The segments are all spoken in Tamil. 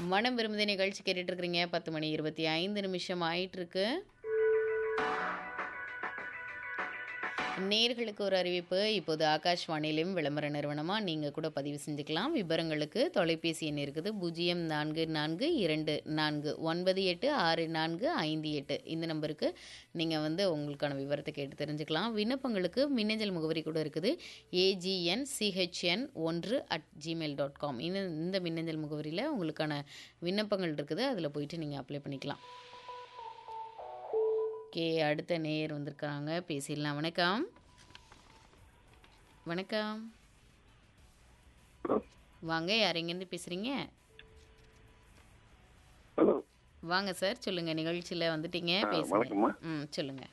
மனம் விரும்புதே நிகழ்ச்சி கேட்டுட்டு இருக்கிறீங்க பத்து மணி இருபத்தி ஐந்து நிமிஷம் ஆயிட்டு இருக்கு நேர்களுக்கு ஒரு அறிவிப்பு இப்போது ஆகாஷ்வாணியிலும் விளம்பர நிறுவனமாக நீங்கள் கூட பதிவு செஞ்சுக்கலாம் விவரங்களுக்கு தொலைபேசி எண் இருக்குது பூஜ்ஜியம் நான்கு நான்கு இரண்டு நான்கு ஒன்பது எட்டு ஆறு நான்கு ஐந்து எட்டு இந்த நம்பருக்கு நீங்கள் வந்து உங்களுக்கான விவரத்தை கேட்டு தெரிஞ்சுக்கலாம் விண்ணப்பங்களுக்கு மின்னஞ்சல் முகவரி கூட இருக்குது ஏஜிஎன் சிஹெச்என் ஒன்று அட் ஜிமெயில் டாட் காம் இந்த இந்த மின்னஞ்சல் முகவரியில் உங்களுக்கான விண்ணப்பங்கள் இருக்குது அதில் போயிட்டு நீங்கள் அப்ளை பண்ணிக்கலாம் ஓகே அடுத்த நேயர் வந்திருக்காங்க பேசிடலாம் வணக்கம் வணக்கம் ஹலோ வாங்க யார் எங்கேருந்து பேசுகிறீங்க ஹலோ வாங்க சார் சொல்லுங்கள் நிகழ்ச்சியில் வந்துட்டீங்க ஆ, பேசுங்க வணக்கம்மா. ம் சொல்லுங்கள்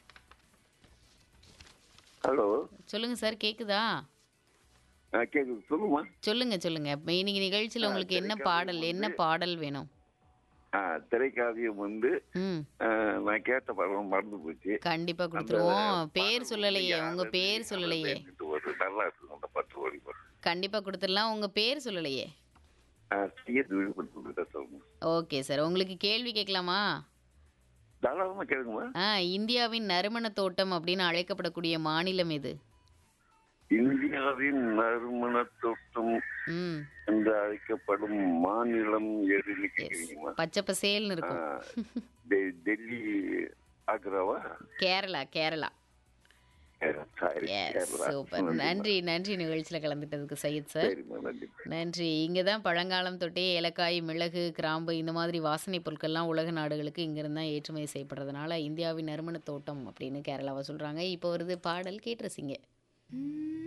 ஹலோ சொல்லுங்கள் சார் கேட்குதா ஆ கேட்குது சொல்லுமா சொல்லுங்கள் சொல்லுங்கள் இப்போ இன்னைக்கு நிகழ்ச்சியில் உங்களுக்கு என்ன பாடல் என்ன பாடல் வேணும் ஆ திரைக்காவியம் வந்து ம் ஆ, நான் கேட்ட படம் மறந்து போச்சு கண்டிப்பாக கொடுத்துருவோம் அந்த பேர் பாடல் சொல்லலையே வந்து உங்கள் பேர் யாரு சொல்லலையே பேசிட்டு வருது. நல்லா இருக்கு அந்த பத்து ஓடி வரும் கண்டிப்பாக கொடுத்துடலாம் உங்கள் பேர் சொல்லலையே சையத் விழுப்புரத்து சொல்லுங்க ஓகே சார் உங்களுக்கு கேள்வி கேட்கலாமா தாராளமா கேளுங்கம்மா ஆ இந்தியாவின் நறுமண தோட்டம் அப்படின்னு அழைக்கப்படக்கூடிய மாநிலம் எது இந்தியாவின் நறுமண தோட்டம் ம் என்று அழைக்கப்படும் மாநிலம் எதுன்னு கேட்குறீங்கம்மா பச்சை பசேல்னு ஆ, இருக்கும் டெ- டெல்லி ஆக்ராவா Kerala Kerala sorry yes super நன்றி நன்றி நிகழ்ச்சியில் கலந்துட்டதுக்கு சையத் சார் சரிம்மா நன்றி நன்றி இங்கே தான் பழங்காலம் தொட்டே ஏலக்காய் மிளகு கிராம்பு இந்த மாதிரி வாசனை பொருட்கள்லாம் உலக நாடுகளுக்கு இங்கிருந்து தான் ஏற்றுமதி செய்யப்படுறதுனால இந்தியாவின் நறுமண தோட்டம் அப்படின்னு கேரளாவை சொல்கிறாங்க இப்போ வருது பாடல் கேட்டு ரசிங்க